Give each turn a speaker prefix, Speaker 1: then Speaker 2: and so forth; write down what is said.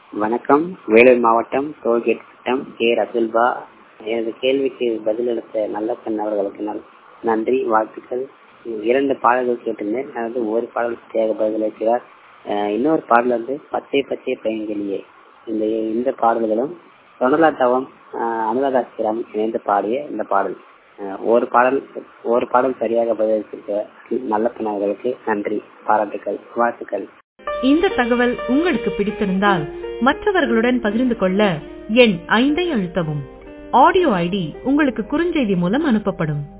Speaker 1: வணக்கம் வேலூர் மாவட்டம் டோல்கேட் வட்டம் கே ரசுல்பா எனது கேள்விக்கு பதிலளித்த நல்லப்பன் அவர்களுக்கு நல்- நன்றி வாழ்த்துக்கள் இரண்டு பாடல்கள் கேட்டிருந்தேன் அதாவது ஒரு பாடல் தேக பதிலளிக்கிறார் அஹ் இன்னொரு பாடல் வந்து பச்சை பச்சை பையன்கிளியே இந்த இந்த பாடல்களும் சொனலாத்தாவும் அனுராதா ஸ்ரீராம் இணைந்து பாடிய இந்த பாடல் அஹ் ஒரு பாடல் ஒரு பாடல் சரியாக பதிலளித்திருக்க நல்லப்பன் அவர்களுக்கு நன்றி பாராட்டுக்கள் வாழ்த்துக்கள்
Speaker 2: இந்த தகவல் உங்களுக்கு பிடித்திருந்தால் மற்றவர்களுடன் பகிர்ந்து கொள்ள எண் ஐந்தை அழுத்தவும் ஆடியோ ஐடி உங்களுக்கு குறுஞ்செய்தி மூலம் அனுப்பப்படும்